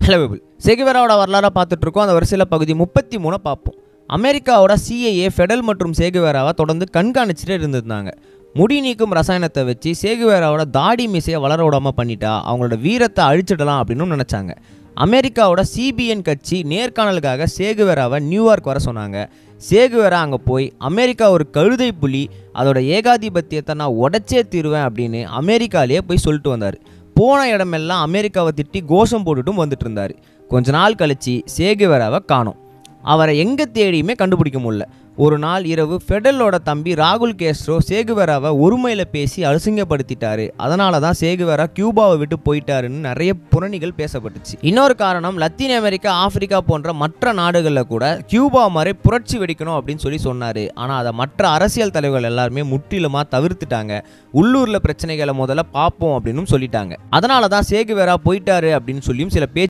ஹலோபிள் சேகுவேராவோட வரலாறை பார்த்துட்டு இருக்கோம் அந்த வரிசையில் பகுதி முப்பத்தி மூணை பார்ப்போம் அமெரிக்காவோட சிஐஏ ஃபெடல் மற்றும் சேகுவேராவை தொடர்ந்து கண்காணிச்சுட்டு இருந்திருந்தாங்க முடி நீக்கும் ரசாயனத்தை வச்சு சேகுவேராவோட தாடி மீசையை வளர விடாம பண்ணிட்டா அவங்களோட வீரத்தை அழிச்சிடலாம் அப்படின்னு நினச்சாங்க அமெரிக்காவோட சிபிஎன் கட்சி நேர்காணலுக்காக சேகுவேராவை நியூயார்க் வர சொன்னாங்க சேகுவேரா அங்கே போய் அமெரிக்கா ஒரு கழுதை புலி அதோட ஏகாதிபத்தியத்தை நான் உடச்சே தீருவேன் அப்படின்னு அமெரிக்காலேயே போய் சொல்லிட்டு வந்தார் போன இடமெல்லாம் அமெரிக்காவை திட்டி கோஷம் போட்டுட்டும் வந்துட்டு இருந்தார் கொஞ்ச நாள் கழிச்சு சேகுவேராவை காணோம் அவரை எங்கே தேடியுமே கண்டுபிடிக்க முடியல ஒரு நாள் இரவு ஃபெடலோட தம்பி ராகுல் கேஸ்ட்ரோ சேகுவேராவை ஒருமையில் பேசி அசிங்கப்படுத்திட்டாரு அதனால தான் சேகுவேரா கியூபாவை விட்டு போயிட்டாருன்னு நிறைய புரணிகள் பேசப்பட்டுச்சு இன்னொரு காரணம் லத்தீன் அமெரிக்கா ஆப்பிரிக்கா போன்ற மற்ற நாடுகளில் கூட கியூபா மாதிரி புரட்சி வெடிக்கணும் அப்படின்னு சொல்லி சொன்னார் ஆனால் அதை மற்ற அரசியல் தலைவர்கள் எல்லாருமே முற்றிலுமாக தவிர்த்துட்டாங்க உள்ளூரில் பிரச்சனைகளை முதல்ல பார்ப்போம் அப்படின்னு சொல்லிட்டாங்க அதனால தான் சேகுவேரா போயிட்டாரு அப்படின்னு சொல்லியும் சில பேச்சு